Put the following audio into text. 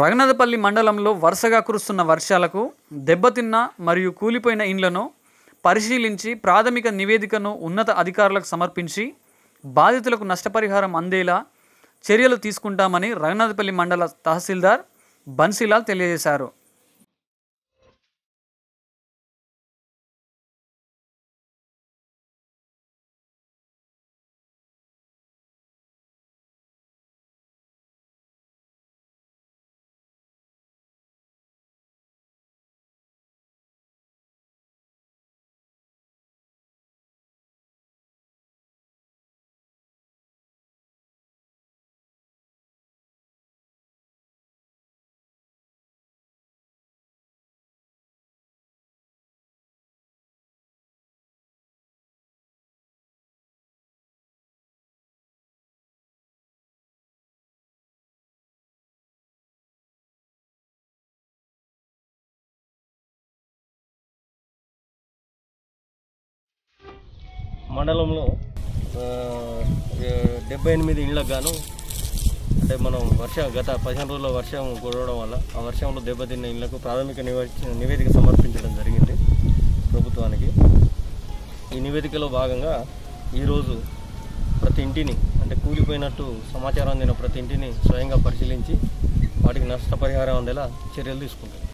రఘునాథపల్లి మండలంలో వరుసగా కురుస్తున్న వర్షాలకు దెబ్బతిన్న మరియు కూలిపోయిన ఇండ్లను పరిశీలించి ప్రాథమిక నివేదికను ఉన్నత అధికారులకు సమర్పించి బాధితులకు నష్టపరిహారం అందేలా చర్యలు తీసుకుంటామని రఘునాథపల్లి మండల తహసీల్దార్ బన్సీలాల్ తెలియజేశారు మండలంలో ఆ, డెబ్బై ఎనిమిది ఇళ్ళకు గాను అంటే మనం వర్షం గత పదిహేను రోజుల వర్షం కురవడం వల్ల ఆ వర్షంలో దెబ్బతిన్న ఇళ్లకు ప్రాథమిక నివే- నివేదిక సమర్పించడం జరిగింది ప్రభుత్వానికి ఈ నివేదికలో భాగంగా ఈరోజు ప్రతి ఇంటిని అంటే కూలిపోయినట్టు సమాచారం అందిన ప్రతి ఇంటిని స్వయంగా పరిశీలించి వాటికి నష్టపరిహారం అందేలా చర్యలు తీసుకుంటాం